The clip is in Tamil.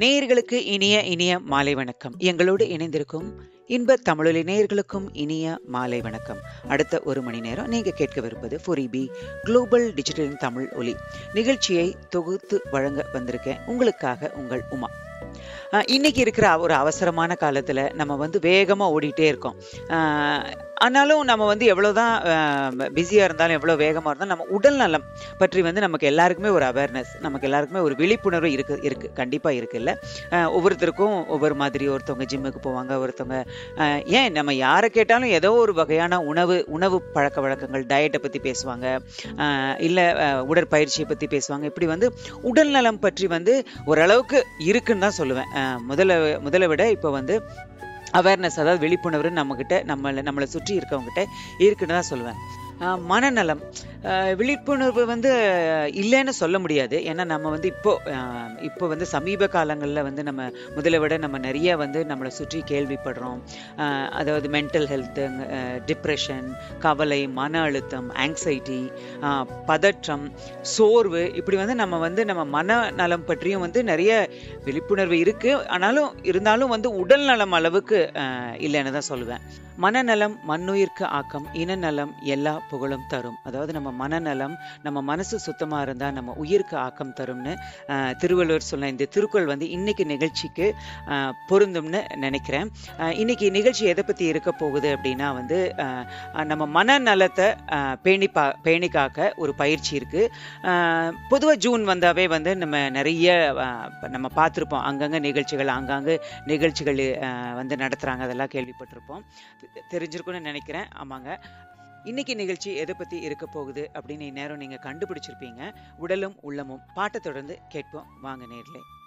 நேயர்களுக்கு இனிய இனிய மாலை வணக்கம் எங்களோடு இணைந்திருக்கும் இன்ப தமிழொலி நேயர்களுக்கும் இனிய மாலை வணக்கம் அடுத்த ஒரு மணி நேரம் நீங்க கேட்கவிருப்பது ஃபொரிபி குளோபல் டிஜிட்டல் தமிழ் ஒலி நிகழ்ச்சியை தொகுத்து வழங்க வந்திருக்கேன் உங்களுக்காக உங்கள் உமா அஹ் இன்னைக்கு இருக்கிற ஒரு அவசரமான காலத்துல நம்ம வந்து வேகமா ஓடிட்டே இருக்கோம் அஹ் ஆனாலும் நம்ம வந்து எவ்வளவுதான் பிஸியா இருந்தாலும் எவ்வளவு வேகமா இருந்தாலும் நம்ம உடல் நலம் பற்றி வந்து நமக்கு எல்லாருக்குமே ஒரு அவேர்னஸ் நமக்கு எல்லாருக்குமே ஒரு விழிப்புணர்வு இருக்கு இருக்கு கண்டிப்பா இருக்குல்ல அஹ் ஒவ்வொருத்தருக்கும் ஒவ்வொரு மாதிரி ஒருத்தவங்க ஜிம்முக்கு போவாங்க ஒருத்தவங்க அஹ் ஏன் நம்ம யாரை கேட்டாலும் ஏதோ ஒரு வகையான உணவு உணவு பழக்க வழக்கங்கள் டயட்டை பத்தி பேசுவாங்க அஹ் இல்ல அஹ் உடற்பயிற்சியை பத்தி பேசுவாங்க இப்படி வந்து உடல் நலம் பற்றி வந்து ஓரளவுக்கு இருக்குன்னு தான் சொல்லுவேன் அஹ் முதல்ல முதல்ல விட இப்போ வந்து அவேர்னஸ் அதாவது விழிப்புணர்வு நம்மக்கிட்ட நம்மளை நம்மளை சுற்றி இருக்கவங்ககிட்ட இருக்குன்னு தான் சொல்லுவேன் ஆஹ் மனநலம் ஆஹ் விழிப்புணர்வு வந்து இல்லைன்னு சொல்ல முடியாது ஏன்னா நம்ம வந்து இப்போ ஆஹ் இப்போ வந்து சமீப காலங்களில் வந்து நம்ம முதல்ல விட நம்ம நிறைய வந்து நம்மளை சுற்றி கேள்விப்படுறோம் ஆஹ் அதாவது மென்டல் ஹெல்த்து டிப்ரெஷன் கவலை மன அழுத்தம் ஆங்ஸைட்டி பதற்றம் சோர்வு இப்படி வந்து நம்ம வந்து நம்ம மனநலம் பற்றியும் வந்து நிறைய விழிப்புணர்வு இருக்கு ஆனாலும் இருந்தாலும் வந்து உடல் நலம் அளவுக்கு ஆஹ் இல்லைன்னு தான் சொல்லுவேன் மனநலம் மண்ணுயிர்க்கு ஆக்கம் இனநலம் எல்லா புகழும் தரும் அதாவது நம்ம மனநலம் நம்ம மனசு சுத்தமா இருந்தா நம்ம உயிருக்கு ஆக்கம் தரும்னு ஆஹ் திருவள்ளுவர் சொன்ன இந்த திருக்குறள் வந்து இன்னைக்கு நிகழ்ச்சிக்கு ஆஹ் பொருந்தும்னு நினைக்கிறேன் ஆஹ் இன்னைக்கு நிகழ்ச்சி எதை பத்தி இருக்க போகுது அப்படின்னா வந்து ஆஹ் நம்ம மனநலத்தை ஆஹ் பேணி பா பேணி காக்க ஒரு பயிற்சி இருக்கு ஆஹ் பொதுவா ஜூன் வந்தாவே வந்து நம்ம நிறைய ஆஹ் நம்ம பார்த்துருப்போம் அங்கங்க நிகழ்ச்சிகள் ஆங்காங்கு நிகழ்ச்சிகள் ஆஹ் வந்து நடத்துறாங்க அதெல்லாம் கேள்விப்பட்டிருப்போம் தெ- தெரிஞ்சிருக்கும்னு நினைக்கிறேன் ஆமாங்க இன்னைக்கு நிகழ்ச்சி எதை பத்தி இருக்க போகுது அப்படின்னு இந்நேரம் நீங்க கண்டுபிடிச்சிருப்பீங்க உடலும் உள்ளமும் பாட்டை தொடர்ந்து கேட்போம் வாங்க நேர்ல